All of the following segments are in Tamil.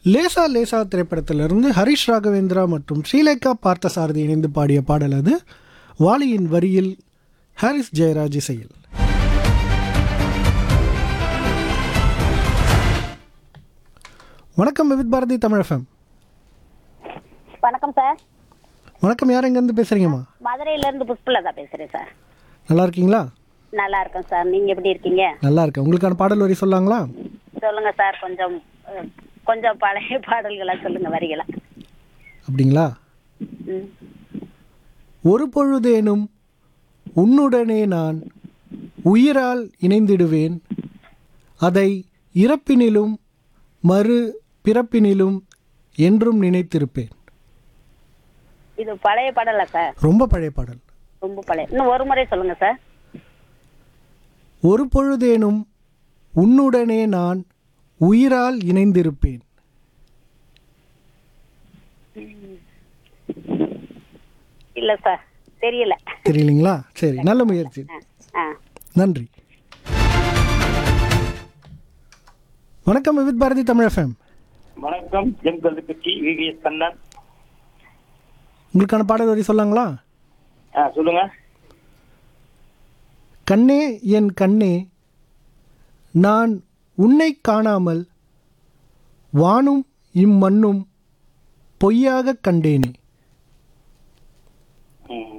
லேசா லேசா திரைப்படத்திலிருந்து ஹரிஷ் ராகவேந்திரா மற்றும் ஸ்ரீலேகா பார்த்தசாரதி இணைந்து பாடிய பாடல் அது வாலியின் வரியில் ஹாரிஸ் ஜெயராஜ் இசையில் வணக்கம் விவித் பாரதி தமிழ் எஃப்எம் வணக்கம் சார் வணக்கம் யார் எங்கேருந்து பேசுகிறீங்கம்மா மதுரையில இருந்து புஷ்பலதா பேசுறேன் சார் நல்லா இருக்கீங்களா நல்லா இருக்கேன் சார் நீங்க எப்படி இருக்கீங்க நல்லா இருக்கேன் உங்களுக்கான பாடல் வரி சொல்லாங்களா சொல்லுங்க சார் கொஞ்சம் அஹ், கொஞ்சம் பழைய பாடல்களா சொல்லுங்க வரிகளா அப்படிங்களா ம். ஒரு பொழுதேனும் உன்னுடனே நான் உயிரால் இணைந்திடுவேன் அதை இறப்பினிலும் மறு பிறப்பினிலும் என்றும் நினைத்திருப்பேன் இது பழைய பாடலா சார் ரொம்ப பழைய பாடல் ரொம்ப பழைய இன்னும் ஒரு முறை சொல்லுங்க சார் ஒரு பொழுதேனும் உன்னுடனே நான் உயிரால் இணைந்திருப்பேன் இல்ல சார் தெரியல தெரியலீங்களா சரி நல்ல முயற்சி ஆ நன்றி வணக்கம் விவித் பாரதி தமிழ் எஃப்எம் வணக்கம் எம் கல்விப்பட்டி விவிஎஸ் கண்ணன் உங்களுக்கான பாடல் வரி சொல்லாங்களா ஆ சொல்லுங்க கண்ணே என் கண்ணே நான் உன்னை காணாமல் வானும் இம்மண்ணும் பொய்யாக கண்டேனே ம்.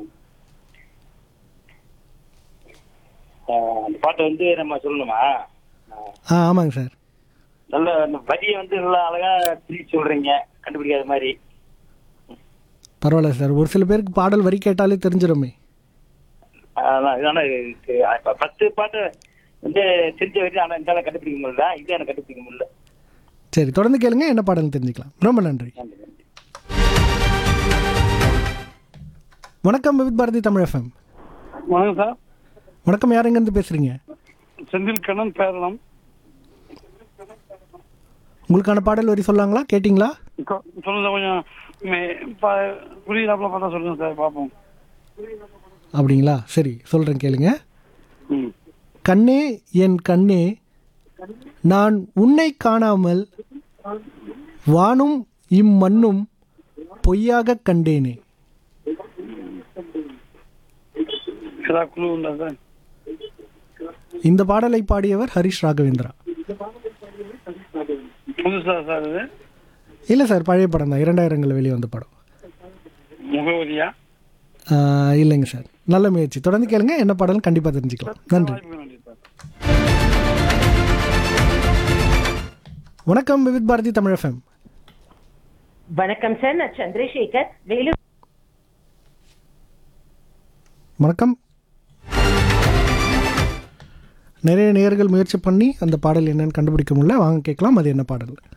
ஆ, அந்த பாட்டை வந்து நம்ம சொல்லணுமா ஆ, ஆ ஆமாங்க சார் நல்ல அந்த வரியை வந்து நல்லா அழகா பிரிச்சு சொல்றீங்க கண்டுபிடிக்காத மாதிரி பரவாயில்ல சார் ஒரு சில பேருக்கு பாடல் வரி கேட்டாலே தெரிஞ்சிடுமே அதான் ஆனா இது, இப்ப பத்து பாட்டு வந்து தெரிஞ்ச வரைக்கும் ஆனா இந்த கண்டுபிடிக்க முடியல இது எனக்கு கண்டுபிடிக்க முடியல சரி தொடர்ந்து கேளுங்க என்ன பாடல்னு தெரிஞ்சுக்கலாம் ரொம்ப நன்றி நன்றி நன்றி வணக்கம் விவித் பாரதி தமிழ் எஃப்எம் வணக்கம் சார் வணக்கம் யார் எங்கேருந்து பேசுகிறீங்க செந்தில் கண்ணன் பேரளம் உங்களுக்கான பாடல் வரி சொல்லாங்களா கேட்டிங்களா கொ- சொல்லுங்க கொஞ்சம் மே- ப- புரியுதாப்புல பார்த்தா சொல்லுங்க சார் பார்ப்போம் அப்படிங்களா சரி சொல்கிறேன் கேளுங்க ம் கண்ணே என் கண்ணே நான் உன்னை காணாமல் வானும் இம்மண்ணும் பொய்யாக கண்டேனே ஏதாவது குழு உண்டா சார் இந்த பாடலை பாடியவர் ஹரிஷ் ராகவேந்திரா புதுசா சார் இது இல்லை சார் பழைய படம் தான் இரண்டாயிரங்களில் வெளியே வந்த படம் முகவரியா ஆஹ், இல்லைங்க சார் நல்ல முயற்சி தொடர்ந்து கேளுங்க என்ன பாடல்னு கண்டிப்பாக தெரிஞ்சுக்கலாம் நன்றி வாய்ப்புக்கு நன்றி சார் வணக்கம் விவித் பாரதி தமிழ் எஃப்எம் வணக்கம் சார் நான் சந்திரசேகர் வேலூர் வணக்கம் நிறைய நேயர்கள் முயற்சி பண்ணி அந்த பாடல் என்னன்னு கண்டுபிடிக்க முடியல வாங்க கேட்கலாம் அது என்ன பாடல்